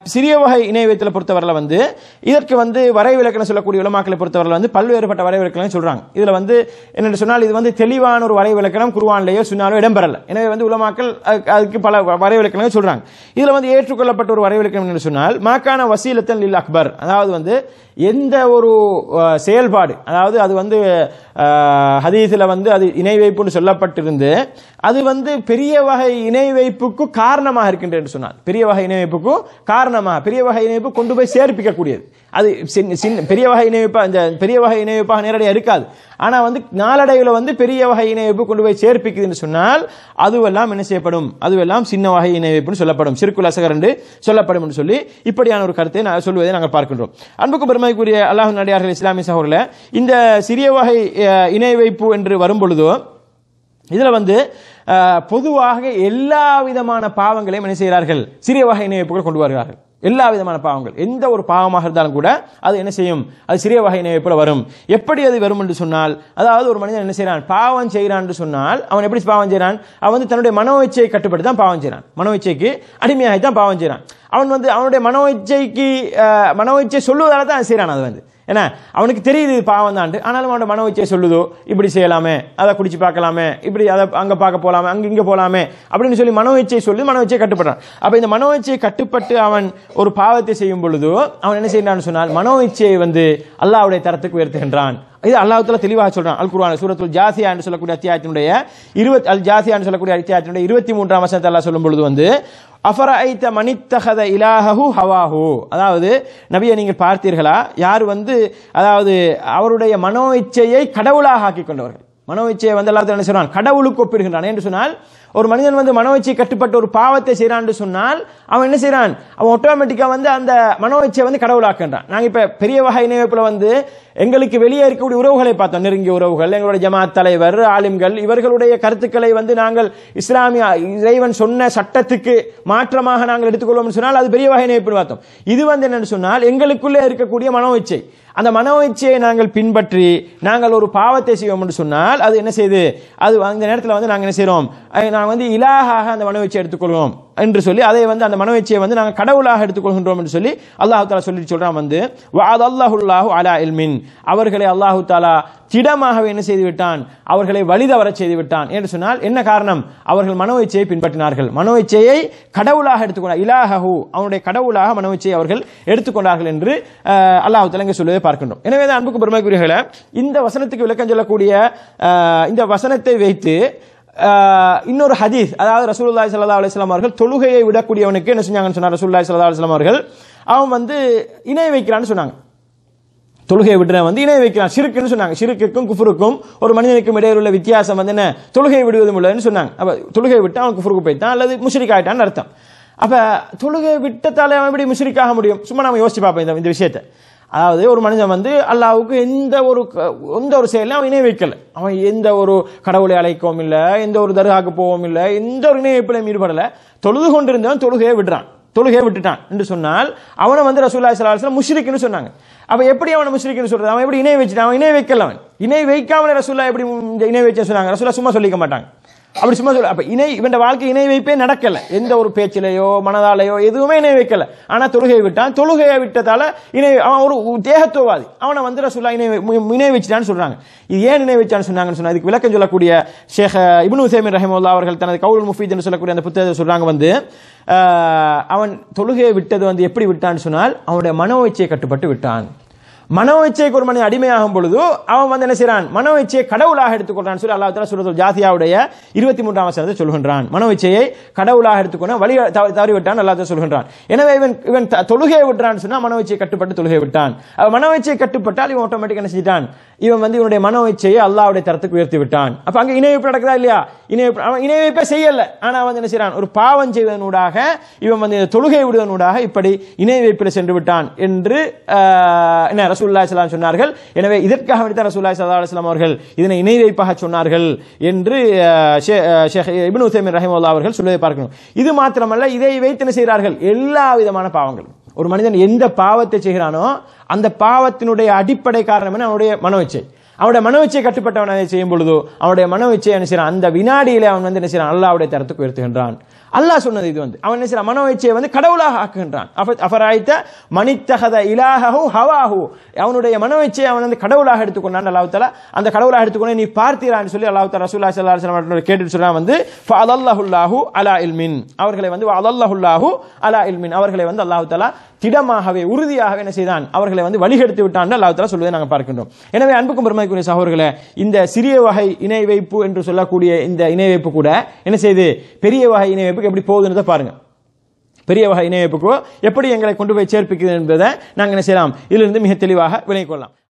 சிறிய வகை இணை வைத்தலை பொறுத்தவரையில் வந்து இதற்கு வந்து வரைவிலக்கணம் சொல்லக்கூடிய உலமாக்களை பொறுத்தவரையில் வந்து பல்வேறுபட்ட வரைவிலக்கணம் சொல்றாங்க இதுல வந்து என்னென்னு சொன்னால் இது வந்து தெளிவான ஒரு வரைவிலக்கணம் குருவான்லேயோ சுன்னாலோ இடம்பெறல எனவே வந்து உலமாக்கள் அதுக்கு- அதுக்கு பல வரைவிலக்கணங்கள் சொல்றாங்க இதுல வந்து ஏற்றுக்கொள்ளப்பட்ட ஒரு வரைவிலக்கணம் என்று சொன்னால் மாக்கான வசீலத்தன் லில் அக்பர் அதாவது வந்து எந்த ஒரு அஹ், செயல்பாடு அதாவது அது வந்து ஹதீஸில் வந்து அது இணை வைப்புன்னு சொல்லப்பட்டிருந்து அது வந்து பெரிய வகை இணை வைப்புக்கு காரணமாக இருக்கின்றது என்று சொன்னால் பெரிய வகை இணை வைப்புக்கு காரணமாக பெரிய வகை இணை வைப்பு கொண்டு போய் சேர்ப்பிக்கக்கூடியது அது சின்ன- சின்ன பெரிய வகை இணை வைப்பா இந்த பெரிய வகை இணை வைப்பாக நேரடியாக இருக்காது ஆனா வந்து நாளடைவில் வந்து பெரிய வகை இணை வைப்பு கொண்டு போய் சேர்ப்பிக்குதுன்னு சொன்னால் அதுவெல்லாம் என்ன செய்யப்படும் அதுவெல்லாம் சின்ன வகை இணை வைப்புன்னு சொல்லப்படும் சிறுக்குல் அசகர் என்று சொல்லப்படும் என்று சொல்லி இப்படியான ஒரு கருத்தை நான் சொல்வதை நாங்கள் பார்க்கின்றோம் அன்புக்கு பெருமைக்குரிய அல்லாஹ் நடிகார்கள் இஸ்லாமிய சகோதரில் இந்த சிறிய வகை அஹ், இணை வைப்பு என்று வரும் பொழுதோ இதுல வந்து அஹ், பொதுவாக எல்லா விதமான பாவங்களையும் என்ன செய்கிறார்கள் சிறிய வகை இணை வைப்புகள் கொண்டு வருகிறார்கள் எல்லா விதமான பாவங்கள் எந்த ஒரு பாவமாக இருந்தாலும் கூட அது என்ன செய்யும் அது சிறிய வகை இணை வைப்புல வரும் எப்படி அது வரும் என்று சொன்னால் அதாவது ஒரு மனிதன் என்ன செய்கிறான் பாவம் செய்கிறான் என்று சொன்னால் அவன் எப்படி பாவம் செய்கிறான் அவன் வந்து தன்னுடைய மனோஇச்சையை கட்டுப்பட்டு தான் பாவம் செய்கிறான் மனோஇச்சைக்கு அடிமையாகி தான் பாவம் செய்கிறான் அவன் வந்து அவனுடைய மனோஇச்சைக்கு அஹ், மனோஇச்சை சொல்லுவதால தான் செய்கிறான் அது வந்து ஏன்னா அவனுக்கு தெரியுது இது பாவம் தான் ஆனாலும் அவனோட மன வச்சே சொல்லுதோ இப்படி செய்யலாமே அதை குடிச்சு பார்க்கலாமே இப்படி அதை அங்க பார்க்க போலாமே அங்க இங்க போலாமே அப்படின்னு சொல்லி மனோ இச்சை சொல்லி மனோ இச்சை கட்டுப்படுறான் அப்ப இந்த மனோ இச்சையை கட்டுப்பட்டு அவன் ஒரு பாவத்தை செய்யும் பொழுதோ அவன் என்ன செய்யறான்னு சொன்னால் மனோ இச்சையை வந்து அல்லாஹ்வுடைய தரத்துக்கு உயர்த்துகின்றான் இது அல்லாஹ்வுத்தாலா தெளிவாக சொல்றான் அல் குர்ஆன் சூரத்துல் ஜாசியா என்று சொல்லக்கூடிய அத்தியாயத்தினுடைய இருபத்தி அல் ஜாசியா என்று சொல்லக்கூடிய அத்தியாயத்தினுடைய இருபத்தி மூன்றாம் வசனத்தை அல்லாஹ் சொல்லும் பொழுது வந்து அஃபரைத்த மனித்தகத இலாஹு ஹவாஹு அதாவது நபியை நீங்கள் பார்த்தீர்களா யார் வந்து அதாவது அவருடைய மனோ இச்சையை கடவுளாக ஆக்கிக் கொண்டவர்கள் மனோ இச்சையை வந்து எல்லாத்தையும் என்ன சொல்றான் கடவுளுக்கு ஒப்பிடுகின்றான் என்று சொன்னால் ஒரு மனிதன் வந்து மனோ இச்சை கட்டுப்பட்ட ஒரு பாவத்தை செய்யறான் என்று சொன்னால் அவன் என்ன செய்யறான் அவன் ஆட்டோமேட்டிக்கா வந்து அந்த மனோ இச்சையை வந்து கடவுளாக்குன்றான் நாங்க இப்ப பெரிய வகை இணையப்புல வந்து எங்களுக்கு வெளியே இருக்கக்கூடிய உறவுகளை பார்த்தோம் நெருங்கிய உறவுகள் எங்களுடைய ஜமாத் தலைவர் ஆலிம்கள் இவர்களுடைய கருத்துக்களை வந்து நாங்கள் இஸ்லாமிய இறைவன் சொன்ன சட்டத்துக்கு மாற்றமாக நாங்கள் எடுத்துக்கொள்வோம் சொன்னால் அது பெரிய வகை இணைப்பு பார்த்தோம் இது வந்து என்னன்னு சொன்னால் எங்களுக்குள்ளே இருக்கக்கூடிய மனோ இச்சை அந்த மனோ இச்சையை நாங்கள் பின்பற்றி நாங்கள் ஒரு பாவத்தை செய்வோம் என்று சொன்னால் அது என்ன செய்யுது அது அந்த நேரத்தில் வந்து நாங்கள் என்ன செய்றோம் அஹ் நாங்கள் வந்து இலாகாக அந்த மனோ இச்சையை எடுத்துக்கொள்வோம் என்று சொல்லி அதை வந்து அந்த மனோ இச்சையை வந்து நாங்கள் கடவுளாக எடுத்துக்கொள்கின்றோம் என்று சொல்லி அல்லாஹ் தாலா சொல்லி சொல்றான் வந்து வாத் அல்லாஹுல்லாஹு அலா இல்மின் அவர்களை அல்லாஹு தாலா திடமாகவே என்ன செய்து விட்டான் அவர்களை வழிதவரச் செய்து விட்டான் என்று சொன்னால் என்ன காரணம் அவர்கள் மனோ இச்சையை பின்பற்றினார்கள் மனோ இச்சையை கடவுளாக எடுத்துக்கொண்டார் இலாஹு அவனுடைய கடவுளாக மனோ இச்சையை அவர்கள் எடுத்துக்கொண்டார்கள் என்று அஹ், அல்லாஹ் தாலா இங்கே சொல்லுவதை பார்க்கின்றோம் எனவே தான் அன்புக்கு பெருமைக்குரியர்களே இந்த வசனத்துக்கு விளக்கம் சொல்லக்கூடிய அஹ், இந்த வசனத்தை வைத்து ஆஹ் இன்னொரு ஹதீஸ் அதாவது ரசூலுல்லாஹி ஸல்லல்லாஹு அலைஹி வஸல்லம் அவர்கள் தொழுகையை விடக்கூடியவனுக்கு என்ன செஞ்சாங்கன்னு சொன்னார் ரசூலுல்லாஹி ஸல்லல்லாஹு அலைஹி வஸல்லம் அவர்கள் அவன் வந்து இணை வைக்கிறான்னு சொன்னாங்க தொழுகையை விடுறவன் வந்து இணை வைக்கிறான் சிறுக்குன்னு சொன்னாங்க சிறுக்குக்கும் குஃபருக்கும் ஒரு மனிதனுக்கும் இடையில் உள்ள வித்தியாசம் வந்து என்ன தொழுகை விடுவதும் உள்ளதுன்னு சொன்னாங்க அப்ப தொழுகை விட்டு அவன் குஃபருக்கு போய்த்தான் அல்லது முஷ்ரிக் ஆயிட்டான்னு அர்த்தம் அப்ப தொழுகை விட்டதால அவன் எப்படி முஷ்ரிக் ஆக முடியும் சும்மா நம்ம யோசிச்சு பார்ப்போம் இந்த இந்த விஷயத்தை அதாவது ஒரு மனிதன் வந்து அல்லாஹ்வுக்கு எந்த ஒரு க- எந்த ஒரு செயலையும் அவன் இணை வைக்கல அவன் எந்த ஒரு கடவுளை அழைக்கவும் இல்லை எந்த ஒரு தர்காக்கு போகவும் இல்லை எந்த ஒரு இணை வைப்பிலையும் ஈடுபடல தொழுது கொண்டிருந்தவன் தொழுகையை விடுறான் தொழுகையை விட்டுட்டான் என்று சொன்னால் அவனை வந்து ரசூல்லா ஸல்லல்லாஹு அலைஹி வஸல்லம் முஷ்ரிக்னு சொன்னாங்க அப்ப எப்படி அவனை முஷ்ரிக்னு சொல்றது அவன் எப்படி இணை வச்சுட்டான் அவன் இணை வைக்கல அவன் இணை வைக்காமலே ரசூல்லா எப்படி இந்த இணை வச்சேன்னு சொன்னாங்க ரசூல்லா சும்மா சொல்லிக்க மாட்டாங்க அப்படி சும்மா சொல்ல அப்ப இணை இவன் வாழ்க்கை இணை வைப்பே நடக்கல எந்த ஒரு பேச்சிலையோ மனதாலையோ எதுவுமே இணை வைக்கல ஆனா தொழுகையை விட்டான் தொழுகையை விட்டதால இணை அவன் ஒரு தேகத்துவவாதி அவனை வந்து ரசூல்லா இணை வை- மு- இணை வச்சுட்டான்னு சொல்றாங்க இது ஏன் இணை வச்சான்னு சொன்னாங்கன்னு சொன்னா இதுக்கு விளக்கம் சொல்லக்கூடிய ஷேக் இப்னு உசைமின் ரஹிமுல்லா அவர்கள் தனது கவுல் முஃபீத் என்று சொல்லக்கூடிய அந்த புத்தகத்தை சொல்றாங்க வந்து ஆஹ், அவன் தொழுகையை விட்டது வந்து எப்படி விட்டான்னு சொன்னால் அவனுடைய மனோ இச்சையை கட்டுப்பட்டு விட்டான் மனோ இச்சைக்கு ஒரு மனிதன் அடிமையாகும் பொழுது அவன் வந்து என்ன செய்றான் மனோ இச்சையை கடவுளாக எடுத்துக்கொள்றான் சொல்லி அல்லாஹ் தஆலா சூரத்துல் ஜாசியாவுடைய இருபத்தி மூன்றாம் வசனத்தை சொல்கின்றான் மனோ இச்சையை கடவுளாக எடுத்துக்கொண்டு வழி தவ- தவறிவிட்டான் அல்லாஹ் தஆலா சொல்கின்றான் எனவே இவன் இவன் த- தொழுகையை விட்டுறான்னு சொன்னா மனோ இச்சையை கட்டுப்பட்டு தொழுகை விட்டான் அவன் மனோ இச்சையை கட்டுப்பட்டால் இவன் ஆட்டோமேட்டிக் என்ன செஞ்சிட்டான் இவன் வந்து இவனுடைய மனோ இச்சையை அல்லாஹ்வுடைய தரத்துக்கு உயர்த்தி விட்டான் அப்ப அங்க இணை வைப்பு நடக்குதா இல்லையா இணை வைப்பு அவன் இணை வைப்பே செய்யல ஆனா அவன் என்ன செய்றான் ஒரு பாவம் செய்வதனூடாக இவன் வந்து இந்த தொழுகை விடுவதனூடாக இப்படி இணை வைப்பில் சென்று விட்டான் என்று ஆஹ், என்ன ரசூலுல்லாஹி ஸல்லல்லாஹு அலைஹி வஸல்லம் சொன்னார்கள் எனவே இதற்காக வேண்டி தான் ரசூலுல்லாஹி ஸல்லல்லாஹு அலைஹி வஸல்லம் அவர்கள் இதனை இணை வைப்பாக சொன்னார்கள் என்று ஆஹ், ஷே- ஆஹ், ஷேக் இப்னு உசைமின் ரஹிமஹுல்லாஹ் அவர்கள் சொல்வதை பார்க்கணும் இது மாத்திரமல்ல இதை வைத்து என்ன செய்கிறார்கள் எல்லா விதமான பாவங்களும் ஒரு மனிதன் எந்த பாவத்தை செய்கிறானோ அந்த பாவத்தினுடைய அடிப்படை காரணம் என்ன அவனுடைய மனோச்சை அவனுடைய மனோச்சை கட்டுப்பட்டவன் அதை செய்யும் பொழுதோ அவனுடைய மனோச்சை என்ன செய்யறான் அந்த வினாடியிலே அவன் வந்து என்ன செய்யறான் அல்லாவுடைய தரத்துக்கு உயர்த்துகின்றான் அல்லாஹ் சொன்னது இது வந்து அவன் என்ன செய்யறான் மனோ இச்சையை வந்து கடவுளாக ஆக்குகின்றான் அஃப- அஃபராய்த்த மணித்தகத இலாஹு ஹவாஹு அவனுடைய மனோ இச்சையை அவன் வந்து கடவுளாக எடுத்துக்கொண்டான் அல்லாஹ் தஆலா அந்த கடவுளாக எடுத்துக்கொண்டு நீ பார்த்தீரான்னு சொல்லி அல்லாஹ் தஆலா ரசூலுல்லாஹி ஸல்லல்லாஹு அலைஹி வஸல்லம் கேட்டுட்டு சொல்றான் வந்து ஃபஅதல்லஹுல்லாஹு அலா இல்மின் அவர்களை வந்து அதல்லஹுல்லாஹு அலா இல்மின் அவர்களை வந்து அல்லாஹ் தஆலா திடமாகவே உறுதியாகவே என்ன செய்தான் அவர்களை வந்து வழிகெடுத்து விட்டான் அல்லாஹ் தஆலா சொல்வதை நாங்கள் பார்க்கின்றோம் எனவே அன்புக்கும் பெருமைக்குரிய சகோதரர்களே இந்த சிறிய வகை இணை வைப்பு என்று சொல்லக்கூடிய இந்த இணை வைப்பு கூட என்ன செய்யுது பெரிய வகை இணை வைப்புக்கு எப்படி போகுதுன்றதை பாருங்க பெரிய வகை இணை வைப்புக்கோ எப்படி எங்களை கொண்டு போய் சேர்ப்பிக்குது என்பதை நாங்கள் என்ன செய்யலாம் இதிலிருந்து மிக தெளிவாக விளங்கிக் கொள்ளலாம்